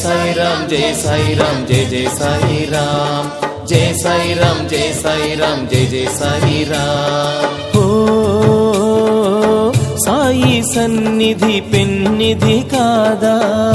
సాయి రామ్ జయ సాయి రామ్ జయ జయ సాయి రామ్ జయ సాయి రామ్ జయ సాయి రామ్ జయ జయ సాయి రామ్ ఓ సాయి సన్నిధి పెన్నిధి కాదా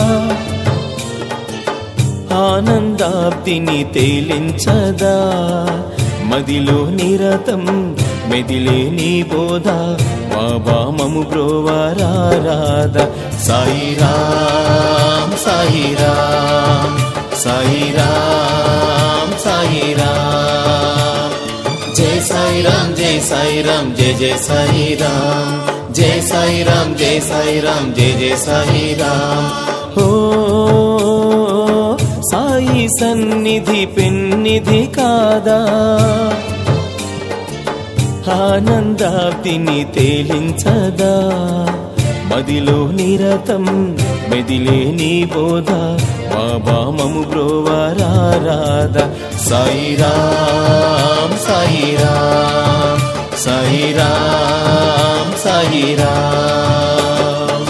ఆనందాబ్దిని తేలించదా మదిలో నిరతం మెదిలే నీ బోధ బాబా మము బ్రోవారాధ సాయి రామ్ సాయి రామ్ సాయి రామ్ సాయి రామ్ జయ సాయి రామ్ జయ సాయి రామ్ జయ జయ సాయి రామ్ జయ సాయి రామ్ జయ సాయి రామ్ జయ జయ సాయి రామ్ ఓ సాయి సన్నిధి పెన్నిధి కాదా ఆనందాబ్దిని తేలించదా మదిలో నిరతం మెదిలే నీ బోధ బాబా మము బ్రోవారాధ సాయి రామ్ సాయి రామ్ సాయి రామ్ సాయి రామ్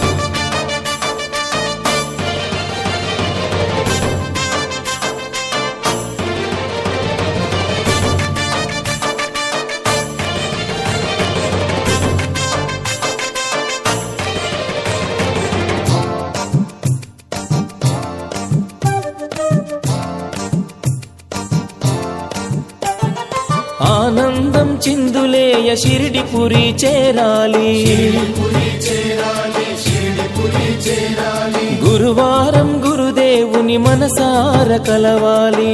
ఆనందం చిందులేయ షిరిడి పురి చేరాలి గురువారం గురుదేవుని మనసార కలవాలి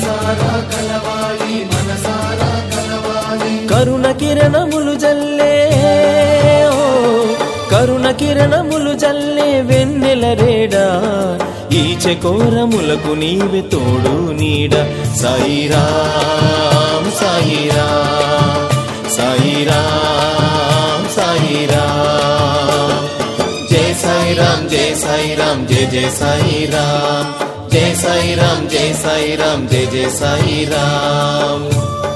కరుణ కిరణములు జల్లే ఓ, కరుణ కిరణములు జల్లే వెన్నెల రేడా ఈ చకోరములకు నీవే తోడు నీడ సాయి రామ్ సాయి రామ్ సాయి రామ్ సాయి రామ్ జయ సాయి రామ్ జయ సాయి రామ్ జయ జయ సాయి రామ్ జయ సాయి రామ్ జయ సాయి రామ్ జయ జయ సాయి రామ్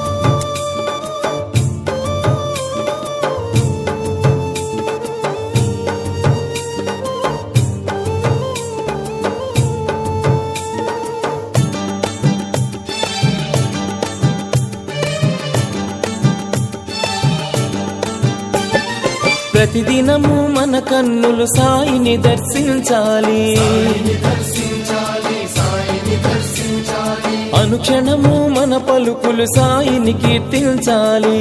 ప్రతిదినము మన కన్నులు సాయిని దర్శించాలి అనుక్షణము మన పలుకులు సాయిని కీర్తించాలి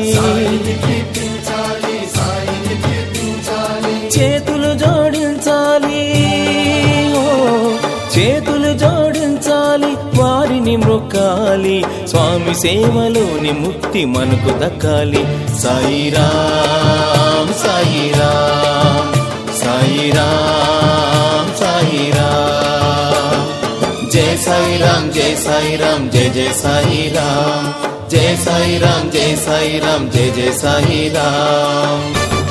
చేతులు జోడించాలి ఓ, చేతులు జోడించాలి వారిని మొక్కాలి స్వామి సేవలోని ముక్తి మనకు దక్కాలి సాయి రామ్ సాయి రామ్ సాయి రామ్ సాయి రామ్ జయ సాయి రామ్ జయ సాయి రామ్ జయ జయ సాయి రామ్ జయ సాయి రామ్ జయ సాయి రామ్ జయ జయ సాయి రామ్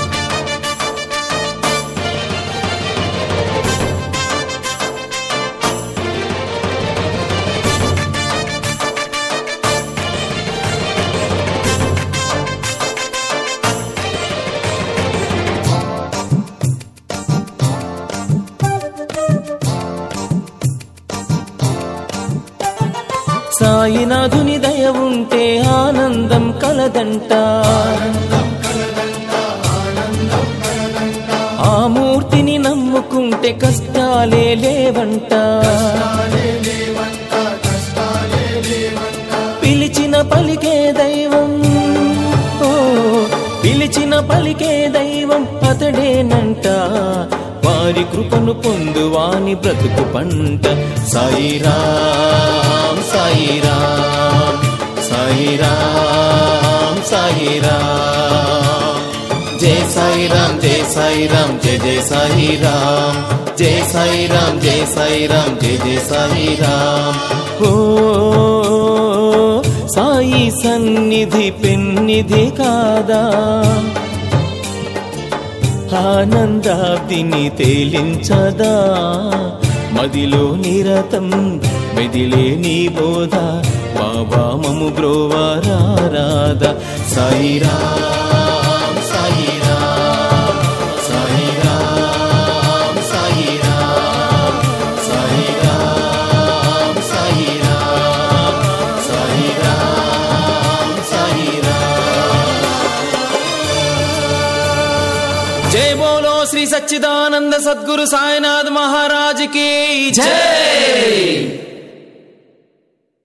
సాయినాథుని దయ ఉంటే ఆనందం కలదంట ఆ మూర్తిని నమ్ముకుంటే కష్టాలే లేవంట పిలిచిన పలికే దైవం ఓ పిలిచిన పలికే దైవం అతడేనంట వారి కృపను పొందువాని బ్రతుకు పంట సాయి రామ్ సాయి రామ్ సాయి రామ్ సాయి రామ్ జయ సాయి రామ్ జయ సాయి రామ్ జయ జయ సాయి రామ్ జయ సాయి రామ్ జయ సాయి రామ్ జయ జయ సాయి రామ్ ఓ సాయి సన్నిధి పెన్నిధి కాదా ఆనందాబ్దిని తేలించదా మదిలో నిరతం మెదిలే నీ బోధ బాబా మము బ్రోవారాధ సాయి రామ్ సాయి రామ్ సాయి రామ్ సాయి రామ్ సాయి రామ్ శ్రీ సచ్చిదానంద సద్గురు సాయినాథ్ మహారాజ్ కి జై